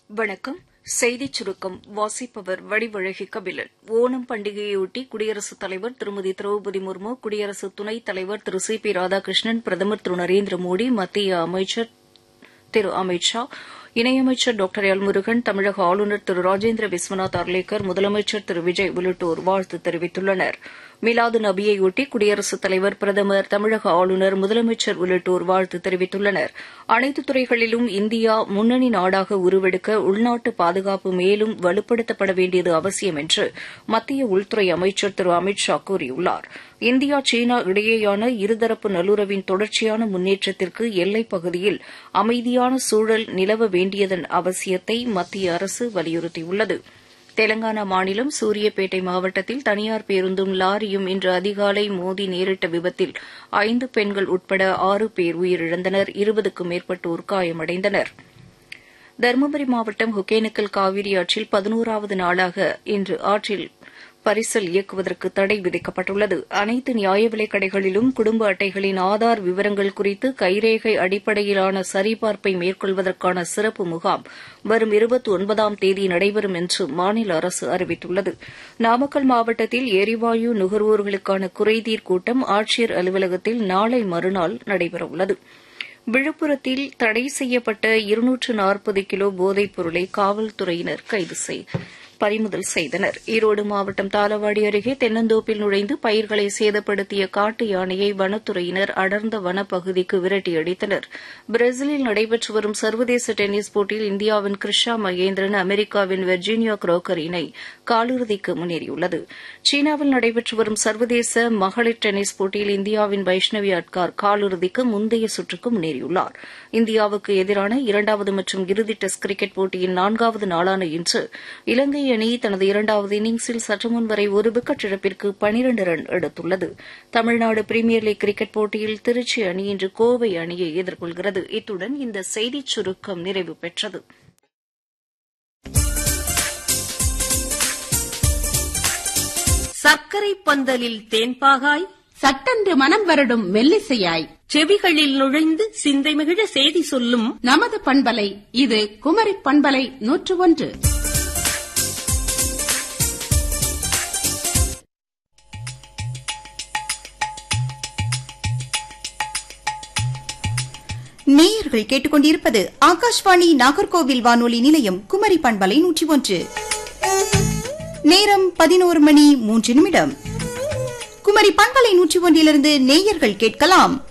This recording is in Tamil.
வணக்கம் செய்திச் சுருக்கம் வாசிப்பவர் வடிவழகி கபிலன் ஓணம் பண்டிகையொட்டி குடியரசுத் தலைவர் திருமதி திரௌபதி முர்மு குடியரசு துணைத் தலைவர் திரு சி பி ராதாகிருஷ்ணன் பிரதமர் திரு நரேந்திர மோடி மத்திய அமைச்சர் திரு அமித் ஷா இணையமைச்சர் டாக்டர் எல் முருகன் தமிழக ஆளுநர் திரு ராஜேந்திர விஸ்வநாத் அர்லேக்கர் முதலமைச்சர் திரு விஜய் உள்ளிட்டோர் வாழ்த்து தெரிவித்துள்ளனர் மிலாது நபியையொட்டி குடியரசுத் தலைவர் பிரதமர் தமிழக ஆளுநர் முதலமைச்சர் உள்ளிட்டோர் வாழ்த்து தெரிவித்துள்ளனர் அனைத்து துறைகளிலும் இந்தியா முன்னணி நாடாக உருவெடுக்க உள்நாட்டு பாதுகாப்பு மேலும் வலுப்படுத்தப்பட வேண்டியது அவசியம் என்று மத்திய உள்துறை அமைச்சர் திரு அமித் ஷா கூறியுள்ளார் இந்தியா சீனா இடையேயான இருதரப்பு நல்லுறவின் தொடர்ச்சியான முன்னேற்றத்திற்கு எல்லைப் பகுதியில் அமைதியான சூழல் நிலவ வேண்டியதன் அவசியத்தை மத்திய அரசு வலியுறுத்தியுள்ளது தெலங்கானா மாநிலம் சூரியப்பேட்டை மாவட்டத்தில் தனியார் பேருந்தும் லாரியும் இன்று அதிகாலை மோதி நேரிட்ட விபத்தில் ஐந்து பெண்கள் உட்பட ஆறு பேர் உயிரிழந்தனர் இருபதுக்கும் மேற்பட்டோர் காயமடைந்தனர் தருமபுரி மாவட்டம் ஒகேனக்கல் காவிரி ஆற்றில் பதினோராவது நாளாக இன்று ஆற்றில் பரிசல் இயக்குவதற்கு தடை விதிக்கப்பட்டுள்ளது அனைத்து நியாய விலைக் கடைகளிலும் குடும்ப அட்டைகளின் ஆதார் விவரங்கள் குறித்து கைரேகை அடிப்படையிலான சரிபார்ப்பை மேற்கொள்வதற்கான சிறப்பு முகாம் வரும் இருபத்தி ஒன்பதாம் தேதி நடைபெறும் என்று மாநில அரசு அறிவித்துள்ளது நாமக்கல் மாவட்டத்தில் எரிவாயு நுகர்வோர்களுக்கான குறைதீர் கூட்டம் ஆட்சியர் அலுவலகத்தில் நாளை மறுநாள் நடைபெறவுள்ளது விழுப்புரத்தில் தடை செய்யப்பட்ட இருநூற்று நாற்பது கிலோ போதைப் பொருளை காவல்துறையினர் கைது செய்தனர் பறிமுதல் செய்தனர் ஈரோடு மாவட்டம் தாளவாடி அருகே தென்னந்தோப்பில் நுழைந்து பயிர்களை சேதப்படுத்திய காட்டு யானையை வனத்துறையினர் அடர்ந்த வனப்பகுதிக்கு விரட்டியடித்தனர் பிரேசிலில் நடைபெற்று வரும் சர்வதேச டென்னிஸ் போட்டியில் இந்தியாவின் கிருஷா மகேந்திரன் அமெரிக்காவின் வெர்ஜீனியா குரோக்கர் இணை காலிறுதிக்கு முன்னேறியுள்ளது சீனாவில் நடைபெற்று வரும் சர்வதேச மகளிர் டென்னிஸ் போட்டியில் இந்தியாவின் வைஷ்ணவி அட்கார் காலிறுதிக்கு முந்தைய சுற்றுக்கு முன்னேறியுள்ளார் இந்தியாவுக்கு எதிரான இரண்டாவது மற்றும் இறுதி டெஸ்ட் கிரிக்கெட் போட்டியின் நான்காவது நாளான இன்று இலங்கை அணி தனது இரண்டாவது இன்னிங்ஸில் சற்றுமுன் வரை ஒரு விக்கெட் இழப்பிற்கு பனிரண்டு ரன் எடுத்துள்ளது தமிழ்நாடு பிரீமியர் லீக் கிரிக்கெட் போட்டியில் திருச்சி அணி இன்று கோவை அணியை எதிர்கொள்கிறது இத்துடன் இந்த செய்திச் சுருக்கம் நிறைவு பெற்றது சர்க்கரை பந்தலில் தேன்பாகாய் சட்டென்று மனம் வருடும் மெல்லிசையாய் செவிகளில் நுழைந்து சிந்தை மிகிழ செய்தி சொல்லும் நமது பண்பலை இது குமரி பண்பலை நூற்று ஒன்று நேயர்கள் கேட்டுக்கொண்டிருப்பது ஆகாஷ்வாணி நாகர்கோவில் வானொலி நிலையம் குமரி பண்பலை நூற்றி ஒன்று நேரம் பதினோரு மணி மூன்று நிமிடம் குமரி பண்பலை நூற்றி ஒன்றிலிருந்து நேயர்கள் கேட்கலாம்